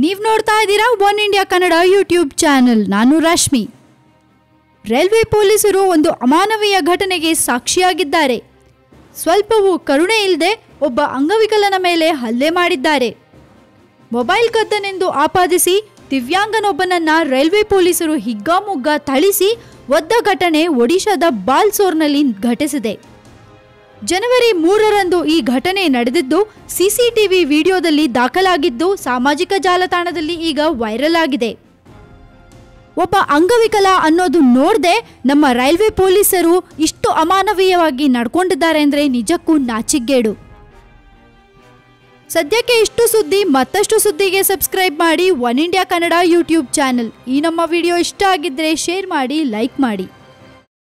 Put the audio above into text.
ನೀವು ನೋಡ್ತಾ ಇದ್ದೀರಾ one India Kannada YouTube channel ನಾನು ರಶ್ಮಿ ರೈಲ್ವೆ ಪೊಲೀಸರು ಒಂದು ಅಮಾನವೀಯ ಘಟನೆಗೆ ಸಾಕ್ಷಿಯಾಗಿದ್ದಾರೆ ಸ್ವಲ್ಪವೂ ಕರುಣೆ ಇಲ್ಲದೆ ಒಬ್ಬ ಅಂಗವಿಕಲನ ಮೇಲೆ ಹಲ್ಲೆ ಮಾಡಿದ್ದಾರೆ ಮೊಬೈಲ್ ಕದ್ದನೆಂದು ಆಪಾದಿಸಿ ದಿವ್ಯಾಂಗನೊಬ್ಬನನ್ನ ರೈಲ್ವೆ ಪೊಲೀಸರು ಹಿಗ್ಗಾಮುಗ್ಗ ಥಳಿಸಿ ಒದ್ದ ಘಟನೆ ಒಡಿಶಾದ ಬಾಲ್ಸೋರ್ನಲ್ಲಿ ಘಟಿಸಿದೆ ಜನವರಿ ಮೂರರಂದು ಈ ಘಟನೆ ನಡೆದಿದ್ದು ಸಿಸಿಟಿವಿ ವಿಡಿಯೋದಲ್ಲಿ ದಾಖಲಾಗಿದ್ದು ಸಾಮಾಜಿಕ ಜಾಲತಾಣದಲ್ಲಿ ಈಗ ವೈರಲ್ ಆಗಿದೆ ಒಬ್ಬ ಅಂಗವಿಕಲ ಅನ್ನೋದು ನೋಡದೆ ನಮ್ಮ ರೈಲ್ವೆ ಪೊಲೀಸರು ಇಷ್ಟು ಅಮಾನವೀಯವಾಗಿ ನಡ್ಕೊಂಡಿದ್ದಾರೆ ಅಂದರೆ ನಿಜಕ್ಕೂ ನಾಚಿಗೇಡು ಸದ್ಯಕ್ಕೆ ಇಷ್ಟು ಸುದ್ದಿ ಮತ್ತಷ್ಟು ಸುದ್ದಿಗೆ ಸಬ್ಸ್ಕ್ರೈಬ್ ಮಾಡಿ one India Kannada YouTube channel ಈ ನಮ್ಮ ವಿಡಿಯೋ ಇಷ್ಟ ಆಗಿದ್ರೆ ಶೇರ್ ಮಾಡಿ ಲೈಕ್ ಮಾಡಿ